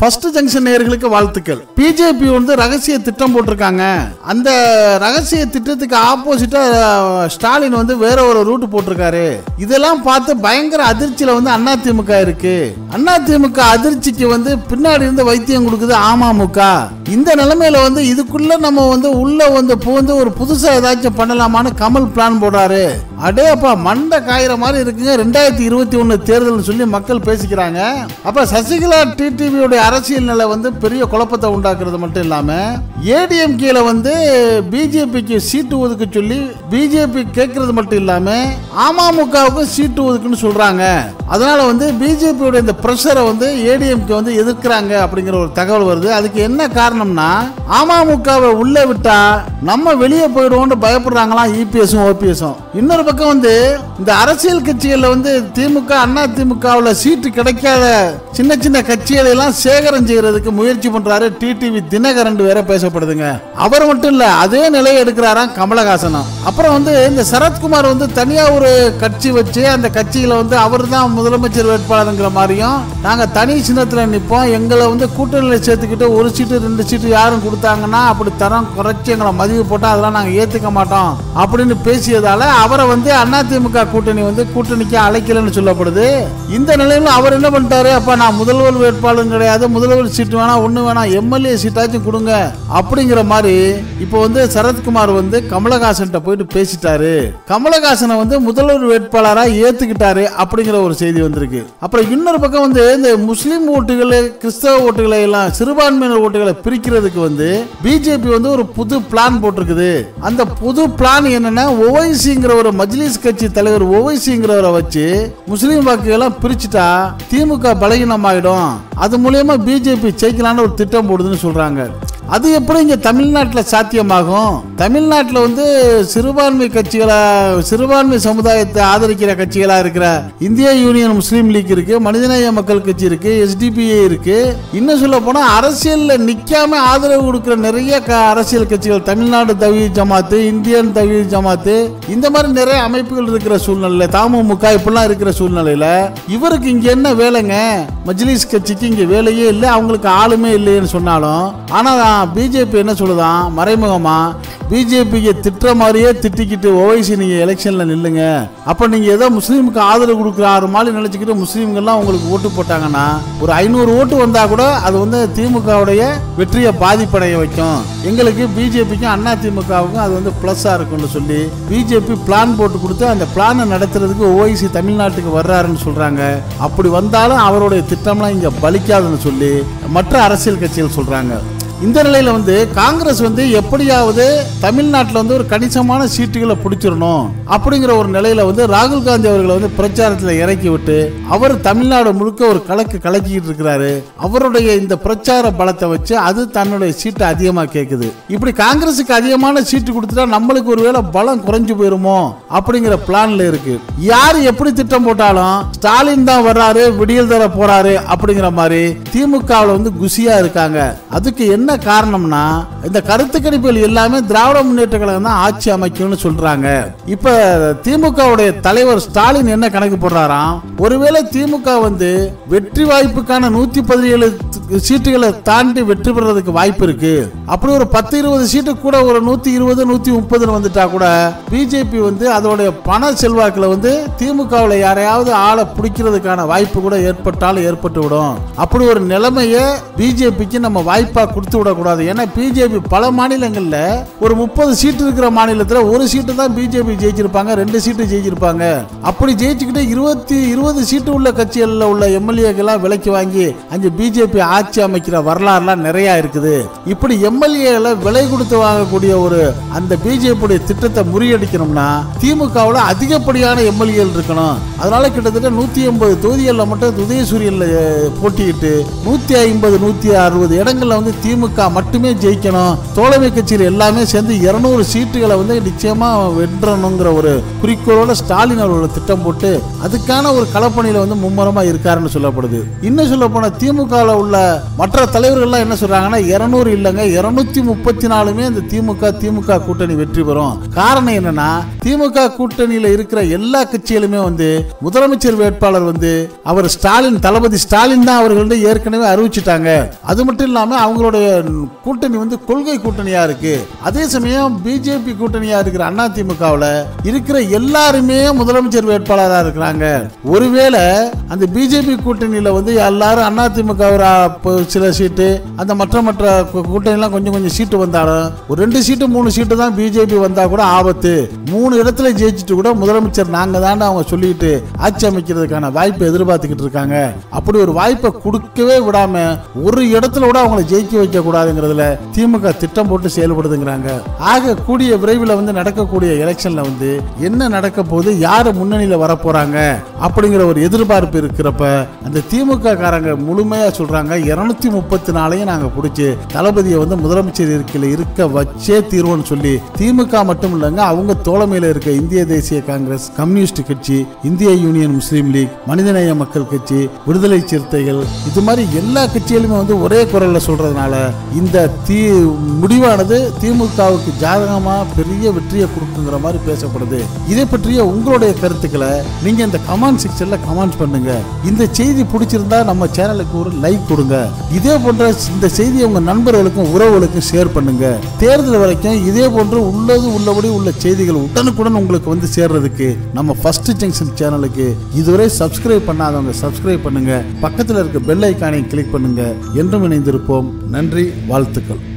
first junction நேயர்களுக்கு வாழ்த்துக்கள் BJP வந்து ரகசிய திட்டம் போட்டிருக்காங்க அந்த ரகசிய திட்டத்துக்கு ஆப்போசிட்டா ஸ்டாலின் வந்து வேற ஒரு ரூட் போட்டிருக்காரு இதெல்லாம் பார்த்து பயங்கர அதிர்ச்சியில வந்து அதிமுக இருக்கு அதிமுக அதிர்ச்சிக்கு வந்து பின்னாடி இருந்து வைத்தியம் கொடுக்குது அமமுக இந்த நிலைமையில வந்து இதுக்குள்ள நம்ம வந்து உள்ள வந்து புகுந்து ஒரு புதுசா ஏதாச்சும் பண்ணலாமான்னு கமல் பிளான் போடுறாரு அடே அப்பா மண்டை காயிற மாதிரி இருக்குங்க ரெண்டாயிரத்தி இருபத்தி ஒன்னு தேர்தல் சொல்லி மக்கள் பேசிக்கிறாங்க அப்ப சசிகலா டிடிவியோட அரசியல் நிலை வந்து பெரிய குழப்பத்தை உண்டாக்குறது மட்டும் இல்லாம ஏடிஎம்கேல வந்து பிஜேபிக்கு சீட்டு ஒதுக்க சொல்லி பிஜேபி கேட்கறது மட்டும் இல்லாம அமமுகவுக்கு சீட்டு ஒதுக்குன்னு சொல்றாங்க அதனால வந்து பிஜேபியோட இந்த பிரஷரை வந்து ஏடிஎம்கே வந்து எதிர்க்கிறாங்க அப்படிங்கிற ஒரு தகவல் வருது அதுக்கு என்ன காரணம்னா அமமுகவை உள்ள விட்டா நம்ம வெளியே போயிடுவோம்னு பயப்படுறாங்களாம் இபிஎஸும் ஓபிஎஸும் இன்னொரு பக்கம் வந்து இந்த அரசியல் கட்சிகள்ல வந்து திமுக அண்ணா திமுகவில் சீட்டு கிடைக்காத சின்ன சின்ன கட்சிகளை எல்லாம் சேகரம் செய்யறதுக்கு முயற்சி பண்றாரு டிடிவி தினகரன் வேற பேசப்படுதுங்க அவர் மட்டும் இல்ல அதே நிலையை எடுக்கிறாராம் கமலஹாசனும் அப்புறம் வந்து இந்த சரத்குமார் வந்து தனியா ஒரு கட்சி வச்சு அந்த கட்சியில வந்து அவர் தான் முதலமைச்சர் வேட்பாளருங்கிற மாதிரியும் நாங்க தனி சின்னத்துல நிற்போம் எங்களை வந்து கூட்டணியில சேர்த்துக்கிட்டு ஒரு சீட்டு ரெண்டு சீட்டு யாரும் கொடுத்தாங்கன்னா அப்படி தரம் குறைச்சி எங்களை மதிவு போட்டா அதெல்லாம் நாங்க ஏத்துக்க மாட்டோம் அப்படின்னு பேசியதால அவரை வந்து அதிமுக கூட்டணி வந்து கூட்டணிக்கு அழைக்கலன்னு சொல்லப்படுது இந்த நிலையில அவர் என்ன பண்ணிட்டாரு அப்ப நான் முதல்வர் வேட்பாளரும் கிடையாது முதல்வர் சீட்டு வேணாம் ஒண்ணு வேணாம் எம்எல்ஏ சீட்டாச்சும் கொடுங்க அப்படிங்கிற மாதிரி இப்போ வந்து சரத்குமார் வந்து கமலஹாசன் போயிட்டு பேசிட்டாரு கமலஹாசனை வந்து முதல்வர் வேட்பாளரா ஏத்துக்கிட்டாரு அப்படிங்கிற ஒரு செய்தி வந்திருக்கு அப்புறம் இன்னொரு பக்கம் வந்து இந்த முஸ்லீம் ஓட்டுகளை கிறிஸ்தவ ஓட்டுகளை எல்லாம் சிறுபான்மையினர் ஓட்டுகளை பிரிக்கிறதுக்கு வந்து பிஜேபி வந்து ஒரு புது பிளான் போட்டிருக்குது அந்த புது பிளான் என்னன்னா ஓவைசிங்கிற ஒரு மஜ்லிஸ் கட்சி தலைவர் ஓவைசிங்கிறவரை வச்சு முஸ்லீம் வாக்குகளை பிரிச்சுட்டா திமுக பலகீனமாயிடும் அது மூலியமா பிஜேபி ஜெயிக்கலான்னு ஒரு திட்டம் போடுதுன்னு சொல்றாங்க அது எப்படி இங்க தமிழ்நாட்டில் சாத்தியமாகும் தமிழ்நாட்டில் வந்து சிறுபான்மை கட்சிகளா சிறுபான்மை சமுதாயத்தை ஆதரிக்கிற கட்சிகளா இருக்கிற இந்திய யூனியன் முஸ்லீம் லீக் இருக்கு மனிதநேய மக்கள் கட்சி இருக்கு எஸ்டிபிஐ இருக்கு இன்னும் சொல்ல போனா அரசியல்ல நிக்காம ஆதரவு கொடுக்கிற நிறைய க- அரசியல் கட்சிகள் தமிழ்நாடு தவி ஜமாத்து இந்தியன் தவி ஜமாத்து இந்த மாதிரி நிறைய அமைப்புகள் இருக்கிற சூழ்நிலையில தமுமுக இப்படிலாம் இருக்கிற சூழ்நிலையில இவருக்கு இங்க என்ன வேலைங்க மஜ்லிஸ் கட்சிக்கு இங்க வேலையே இல்லை அவங்களுக்கு ஆளுமே இல்லைன்னு சொன்னாலும் ஆனா பிஜேபி என்ன சொல்லுதான் மறைமுகமா பிஜேபிக்கு திட்டுற மாதிரியே திட்டிக்கிட்டு ஓவைசி நீங்க எலெக்ஷன்ல நில்லுங்க அப்ப நீங்க ஏதோ முஸ்லீமுக்கு ஆதரவு கொடுக்குற ஆறு மாதிரி நினைச்சுக்கிட்டு முஸ்லீம்கள்லாம் உங்களுக்கு ஓட்டு போட்டாங்கன்னா ஒரு ஐநூறு ஓட்டு வந்தா கூட அது வந்து திமுகவுடைய வெற்றியை பாதிப்படைய வைக்கும் எங்களுக்கு பிஜேபிக்கும் அண்ணா திமுகவுக்கும் அது வந்து பிளஸ்ஸா இருக்கும்னு சொல்லி பிஜேபி பிளான் போட்டு கொடுத்து அந்த பிளானை நடத்துறதுக்கு ஓவைசி தமிழ்நாட்டுக்கு வர்றாருன்னு சொல்றாங்க அப்படி வந்தாலும் அவருடைய திட்டம்லாம் இங்க பலிக்காதுன்னு சொல்லி மற்ற அரசியல் கட்சிகள் சொல்றாங்க இந்த நிலையில வந்து காங்கிரஸ் வந்து எப்படியாவது தமிழ்நாட்டில் வந்து ஒரு கணிசமான சீட்டுகளை பிடிச்சிடணும் அப்படிங்கிற ஒரு நிலையில வந்து ராகுல் காந்தி அவர்களை வந்து பிரச்சாரத்தில் இறக்கி விட்டு அவர் தமிழ்நாடு முழுக்க ஒரு கலக்கு கலக்கிட்டு இருக்கிறாரு அவருடைய இந்த பிரச்சார பலத்தை வச்சு அது தன்னுடைய சீட்டை அதிகமாக கேட்குது இப்படி காங்கிரஸுக்கு அதிகமான சீட்டு கொடுத்துட்டா நம்மளுக்கு ஒருவேளை பலம் குறைஞ்சு போயிருமோ அப்படிங்கிற பிளான்ல இருக்கு யார் எப்படி திட்டம் போட்டாலும் ஸ்டாலின் தான் வர்றாரு விடியல் தர போறாரு அப்படிங்கிற மாதிரி திமுகவில் வந்து குசியா இருக்காங்க அதுக்கு என்ன காரணம்னா இந்த கருத்து கணிப்புகள் எல்லாமே திராவிட முன்னேற்ற கழகம் தான் ஆட்சி அமைக்கும்னு சொல்றாங்க இப்ப திமுகவுடைய தலைவர் ஸ்டாலின் என்ன கணக்கு போடுறாராம் ஒருவேளை திமுக வந்து வெற்றி வாய்ப்புக்கான நூத்தி பதினேழு சீட்டுகளை தாண்டி வெற்றி பெறதுக்கு வாய்ப்பு இருக்கு அப்படி ஒரு பத்து இருபது சீட்டு கூட ஒரு நூத்தி இருபது நூத்தி முப்பதுன்னு வந்துட்டா கூட பிஜேபி வந்து அதோடைய பண செல்வாக்குல வந்து திமுகவில் யாரையாவது ஆளை பிடிக்கிறதுக்கான வாய்ப்பு கூட ஏற்பட்டாலும் ஏற்பட்டு விடும் அப்படி ஒரு நிலைமையை பிஜேபிக்கு நம்ம வாய்ப்பா கொடுத்து விடக்கூடாது ஏன்னா பிஜேபி பல மாநிலங்கள்ல ஒரு முப்பது சீட்டு இருக்கிற மாநிலத்தில் ஒரு சீட்டு தான் பிஜேபி ஜெயிச்சிருப்பாங்க ரெண்டு சீட்டு ஜெயிச்சிருப்பாங்க அப்படி ஜெயிச்சுக்கிட்டு இருபத்தி இருபது சீட்டு உள்ள கட்சிகளில் உள்ள எம்எல்ஏக்கெல்லாம் விலைக்கு வாங்கி அங்கே பிஜேபி ஆட்சி அமைக்கிற வரலாறுலாம் நிறைய இருக்குது இப்படி எம்எல்ஏல விலை கொடுத்து வாங்கக்கூடிய ஒரு அந்த பிஜேபியுடைய திட்டத்தை முறியடிக்கணும்னா திமுகவில் அதிகப்படியான எம்எல்ஏல் இருக்கணும் அதனால கிட்டத்தட்ட நூத்தி எண்பது தொகுதிகளில் மட்டும் உதயசூரியன்ல அஹ், போட்டியிட்டு நூத்தி ஐம்பது நூத்தி அறுபது இடங்கள்ல வந்து திமுக திமுக மட்டுமே ஜெயிக்கணும் தோழமை கட்சியில் எல்லாமே சேர்ந்து இருநூறு சீட்டுகளை வந்து நிச்சயமா வென்றணுங்கிற ஒரு குறிக்கோளோட ஸ்டாலின் அவர்கள் திட்டம் போட்டு அதுக்கான ஒரு களப்பணியில வந்து மும்முரமா இருக்காருன்னு சொல்லப்படுது இன்னும் சொல்ல போனா திமுகவில் உள்ள மற்ற தலைவர்கள்லாம் என்ன சொல்றாங்கன்னா இருநூறு இல்லைங்க இருநூத்தி முப்பத்தி நாலுமே இந்த திமுக திமுக கூட்டணி வெற்றி பெறும் காரணம் என்னன்னா திமுக கூட்டணியில இருக்கிற எல்லா கட்சிகளுமே வந்து முதலமைச்சர் வேட்பாளர் வந்து அவர் ஸ்டாலின் தளபதி ஸ்டாலின் தான் அவர்கள் வந்து ஏற்கனவே அறிவிச்சிட்டாங்க அது மட்டும் இல்லாம அவங்களுடைய கூட்டணி வந்து கொள்கை கூட்டணியா இருக்கு அதே சமயம் பிஜேபி கூட்டணியா இருக்கிற அண்ணா திமுகவில் இருக்கிற எல்லாருமே முதலமைச்சர் வேட்பாளராக இருக்கிறாங்க ஒருவேளை அந்த பிஜேபி கூட்டணியில வந்து எல்லாரும் அண்ணா திமுக ஒரு, ஆ, ப- சில சீட்டு அந்த மற்ற மற்ற கூ- கூட்டணிலாம் கொஞ்சம் கொஞ்சம் சீட்டு வந்தாலும் ஒரு ரெண்டு சீட்டு மூணு சீட்டு தான் பிஜேபி வந்தா கூட ஆபத்து மூணு இடத்துல ஜெயிச்சுட்டு கூட முதலமைச்சர் நாங்க தான் அவங்க சொல்லிட்டு ஆட்சி அமைக்கிறதுக்கான வாய்ப்பை எதிர்பார்த்துக்கிட்டு இருக்காங்க அப்படி ஒரு வாய்ப்பை கொடுக்கவே விடாம ஒரு இடத்துல கூட அவங்களை ஜெயிக்க வைக்க கூடாதுங்கிறதுல திமுக திட்டம் போட்டு செயல்படுதுங்கிறாங்க ஆக கூடிய விரைவில் வந்து நடக்கக்கூடிய எலெக்ஷன்ல வந்து என்ன நடக்க போகுது யாரு முன்னணியில வர போறாங்க அப்படிங்கிற ஒரு எதிர்பார்ப்பு இருக்கிறப்ப அந்த திமுக காரங்க முழுமையா சொல்றாங்க இருநூத்தி முப்பத்தி நாலையும் நாங்க பிடிச்சி தளபதியை வந்து முதலமைச்சர் இருக்கையில இருக்க வச்சே தீர்வோம்னு சொல்லி திமுக மட்டும் இல்லைங்க அவங்க தோழமையில இருக்க இந்திய தேசிய காங்கிரஸ் கம்யூனிஸ்ட் கட்சி இந்திய யூனியன் முஸ்லீம் லீக் மனிதநேய மக்கள் கட்சி விடுதலை சிறுத்தைகள் இது மாதிரி எல்லா கட்சிகளுமே வந்து ஒரே குரல்ல சொல்றதுனால இந்த தீ முடிவானது திமுகவுக்கு ஜாதகமா பெரிய வெற்றியை கொடுக்குங்கிற மாதிரி பேசப்படுது இதை பற்றிய உங்களுடைய கருத்துக்களை நீங்க இந்த கமெண்ட் செக்ஷன்ல கமெண்ட் பண்ணுங்க இந்த செய்தி பிடிச்சிருந்தா நம்ம சேனலுக்கு ஒரு லைக் கொடுங்க இதே போன்ற இந்த செய்தியை உங்க நண்பர்களுக்கும் உறவுகளுக்கும் ஷேர் பண்ணுங்க தேர்தல் வரைக்கும் இதே போன்று உள்ளது உள்ளபடி உள்ள செய்திகள் உடனுக்குடன் உங்களுக்கு வந்து சேர்றதுக்கு நம்ம ஃபர்ஸ்ட் ஜங்ஷன் சேனலுக்கு இதுவரை சப்ஸ்கிரைப் பண்ணாதவங்க சப்ஸ்கிரைப் பண்ணுங்க பக்கத்தில் இருக்க பெல் ஐக்கானை கிளிக் பண்ணுங்க என்றும் இணைந்திருப்போம் நன்றி வாழ்த்துக்கள்